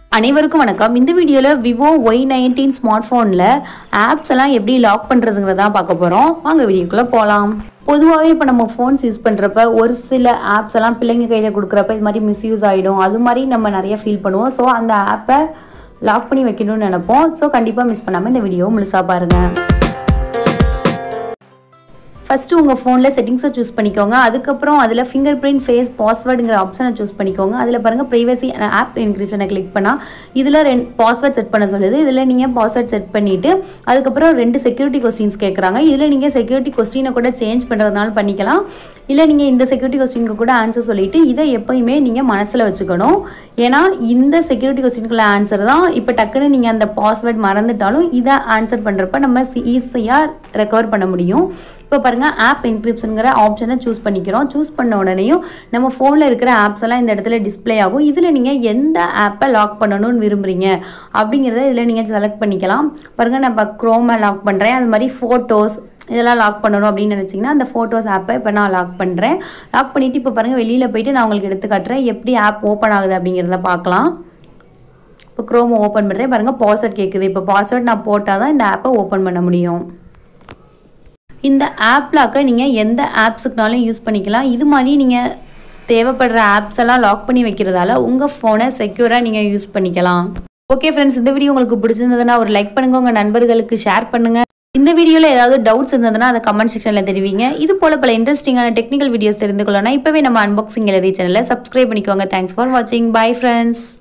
அனைவருக்கும் வணக்கம் இந்த வீடியோவில் விவோ ஒய் நைன்டீன் ஸ்மார்ட் ஃபோனில் ஆப்ஸ் எல்லாம் எப்படி லாக் பண்ணுறதுங்கிறத பார்க்க போகிறோம் வாங்க வீடியோக்குள்ளே போகலாம் பொதுவாகவே இப்போ நம்ம ஃபோன்ஸ் யூஸ் பண்ணுறப்ப ஒரு சில ஆப்ஸ் எல்லாம் பிள்ளைங்க கையில் கொடுக்குறப்ப இது மாதிரி மிஸ்யூஸ் ஆகிடும் அது மாதிரி நம்ம நிறைய ஃபீல் பண்ணுவோம் ஸோ அந்த ஆப்பை லாக் பண்ணி வைக்கணும்னு நினைப்போம் ஸோ கண்டிப்பாக மிஸ் பண்ணாமல் இந்த வீடியோ முழுசாக பாருங்கள் ஃபஸ்ட்டு உங்கள் ஃபோனில் செட்டிங்ஸை சூஸ் பண்ணிக்கோங்க அதுக்கப்புறம் அதில் ஃபிங்கர் பிரிண்ட் ஃபேஸ் பாஸ்வேர்டுங்கிற ஆப்ஷனை சூஸ் பண்ணிக்கோங்க அதில் பாருங்கள் ப்ரைவசி ஆப் என்கிரிப்ஷனை கிளிக் பண்ணால் இதில் ரெண்டு பாஸ்வேர்ட் செட் பண்ண சொல்லுது இதில் நீங்கள் பாஸ்வேர்ட் செட் பண்ணிவிட்டு அதுக்கப்புறம் ரெண்டு செக்யூரிட்டி கொஸ்டின்ஸ் கேட்குறாங்க இதில் நீங்கள் செக்யூரிட்டி கொஸ்டினை கூட சேஞ்ச் பண்ணுறதுனால பண்ணிக்கலாம் இல்லை நீங்கள் இந்த செக்யூரிட்டி கொஸ்டினுக்கு கூட ஆன்சர் சொல்லிவிட்டு இதை எப்போயுமே நீங்கள் மனசில் வச்சுக்கணும் ஏன்னா இந்த செக்யூரிட்டி கொஸ்டினுக்குள்ள ஆன்சர் தான் இப்போ டக்குன்னு நீங்கள் அந்த பாஸ்வேர்ட் மறந்துட்டாலும் இதை ஆன்சர் பண்ணுறப்ப நம்ம ஈஸியாக ரெக்கவர் பண்ண முடியும் இப்போ பாருங்கள் ஆப் என்கிரிப்ஷனுங்கிற ஆப்ஷனை சூஸ் பண்ணிக்கிறோம் சூஸ் பண்ண உடனேயும் நம்ம ஃபோனில் இருக்கிற ஆப்ஸ் எல்லாம் இந்த இடத்துல டிஸ்ப்ளே ஆகும் இதில் நீங்கள் எந்த ஆப்பை லாக் பண்ணணும்னு விரும்புகிறீங்க அப்படிங்கிறத இதில் நீங்கள் செலக்ட் பண்ணிக்கலாம் பாருங்கள் நான் இப்போ க்ரோமை லாக் பண்ணுறேன் அது மாதிரி ஃபோட்டோஸ் இதெல்லாம் லாக் பண்ணணும் அப்படின்னு நினச்சிங்கன்னா அந்த ஃபோட்டோஸ் ஆப்பை இப்போ நான் லாக் பண்ணுறேன் லாக் பண்ணிவிட்டு இப்போ பாருங்கள் வெளியில் போயிட்டு நான் உங்களுக்கு எடுத்து காட்டுறேன் எப்படி ஆப் ஓப்பன் ஆகுது அப்படிங்கிறத பார்க்கலாம் இப்போ க்ரோமை ஓப்பன் பண்ணுறேன் பாருங்கள் பாஸ்வேர்ட் கேட்குது இப்போ பாஸ்வேர்ட் நான் போட்டால் தான் இந்த ஆப்பை ஓப்பன் பண்ண முடியும் இந்த ஆப் லாக்கை நீங்கள் எந்த ஆப்ஸுக்குனாலும் யூஸ் பண்ணிக்கலாம் இது மாதிரி நீங்கள் தேவைப்படுற ஆப்ஸ் எல்லாம் லாக் பண்ணி வைக்கிறதால உங்கள் ஃபோனை செக்யூராக நீங்கள் யூஸ் பண்ணிக்கலாம் ஓகே ஃப்ரெண்ட்ஸ் இந்த வீடியோ உங்களுக்கு பிடிச்சிருந்ததுன்னா ஒரு லைக் பண்ணுங்க உங்கள் நண்பர்களுக்கு ஷேர் பண்ணுங்கள் இந்த வீடியோவில் ஏதாவது டவுட்ஸ் இருந்ததுன்னா அதை கமெண்ட் செக்ஷனில் தெரிவிங்க இது போல் பல இன்ட்ரெஸ்டிங்கான டெக்னிக்கல் வீடியோஸ் தெரிந்து கொள்ளணும் இப்போவே நம்ம அன்பாக்சிங் எழுதி சேனலை சப்ஸ்கிரைப் பண்ணிக்கோங்க தேங்க்ஸ் ஃபார் வாட்சிங் பை ஃப்ரெண்ட்ஸ்